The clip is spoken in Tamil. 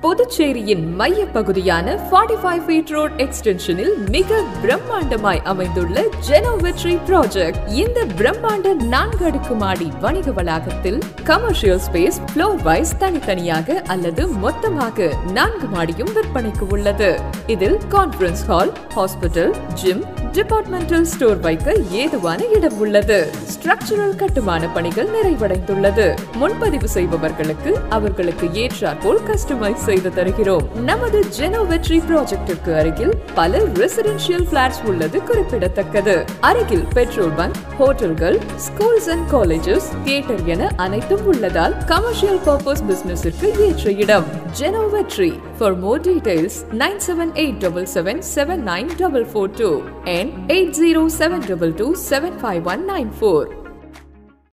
புதுச்சேரியின் மைய பகுதியான 45 ஃபைவ் ஃபீட் ரோட் எக்ஸ்டென்ஷனில் மிக பிரம்மாண்டமாய் அமைந்துள்ள ஜெனோ வெற்றி ப்ராஜெக்ட் இந்த பிரம்மாண்ட நான்கு அடுக்கு மாடி வணிக வளாகத்தில் கமர்ஷியல் ஸ்பேஸ் ஃப்ளோர் வைஸ் தனித்தனியாக அல்லது மொத்தமாக நான்கு மாடியும் விற்பனைக்கு உள்ளது இதில் conference hall hospital gym departmental store வைக்க ஏதுவான இடம் உள்ளது ஸ்ட்ரக்சரல் கட்டுமான பணிகள் நிறைவடைந்துள்ளது முன்பதிவு செய்பவர்களுக்கு அவர்களுக்கு ஏற்றாற்போல் கஸ்டமைஸ் செய்து தருகிறோம் நமது ஜெனோ வெற்றி ப்ராஜெக்டிற்கு அருகில் பல ரெசிடென்ஷியல் பிளாட்ஸ் உள்ளது குறிப்பிடத்தக்கது அருகில் பெட்ரோல் பங்க் ஹோட்டல்கள் ஸ்கூல்ஸ் அண்ட் காலேஜஸ் தியேட்டர் என அனைத்தும் உள்ளதால் கமர்ஷியல் பர்பஸ் பிசினஸிற்கு ஏற்ற இடம் ஜெனோ வெற்றி for more details nine seven eight double seven seven nine double four two and 80722 75194.